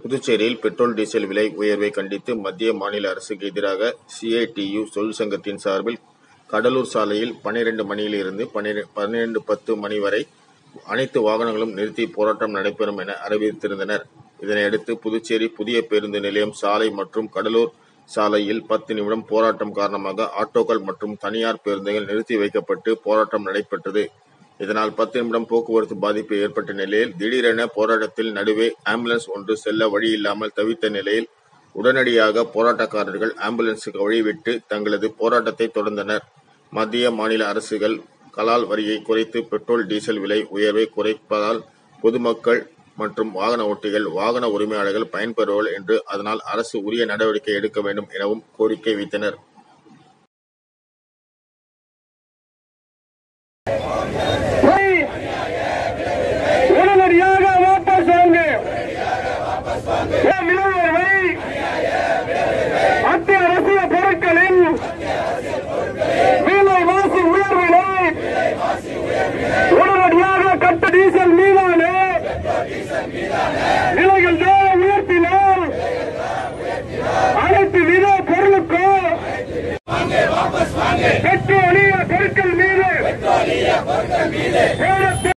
புதுச்சேரியில் petrol diesel விலை உயர்வை கண்டித்து மத்திய மாநில அரசுக்கு எதிராக சிஐடியு தொழிற்சங்கத்தின் சார்பில் கடலூர் சாலையில் பனிரெண்டு மணியிலிருந்து பன்னிரண்டு பத்து மணி வரை அனைத்து வாகனங்களும் நிறுத்தி போராட்டம் நடைபெறும் என அறிவித்திருந்தனர் இதனையடுத்து புதுச்சேரி புதிய பேருந்து நிலையம் சாலை மற்றும் கடலூர் சாலையில் பத்து நிமிடம் போராட்டம் காரணமாக ஆட்டோக்கள் மற்றும் தனியார் பேருந்துகள் நிறுத்தி வைக்கப்பட்டு போராட்டம் நடைபெற்றது இதனால் பத்து நிமிடம் போக்குவரத்து பாதிப்பு ஏற்பட்ட நிலையில் திடீரென போராட்டத்தில் நடுவே ஆம்புலன்ஸ் ஒன்று செல்ல வழி இல்லாமல் தவித்த நிலையில் உடனடியாக போராட்டக்காரர்கள் ஆம்புலன்ஸுக்கு வழிவிட்டு தங்களது போராட்டத்தை தொடர்ந்தனர் மத்திய மாநில அரசுகள் கலால் வரியை குறைத்து பெட்ரோல் டீசல் விலை உயர்வை குறைப்பதால் பொதுமக்கள் மற்றும் வாகன ஓட்டிகள் வாகன உரிமையாளர்கள் பயன்பெறுவார்கள் என்று அதனால் அரசு உரிய நடவடிக்கை எடுக்க வேண்டும் எனவும் கோரிக்கை வைத்தனர் போய் உடனடியாக வாபஸ் வாங்கு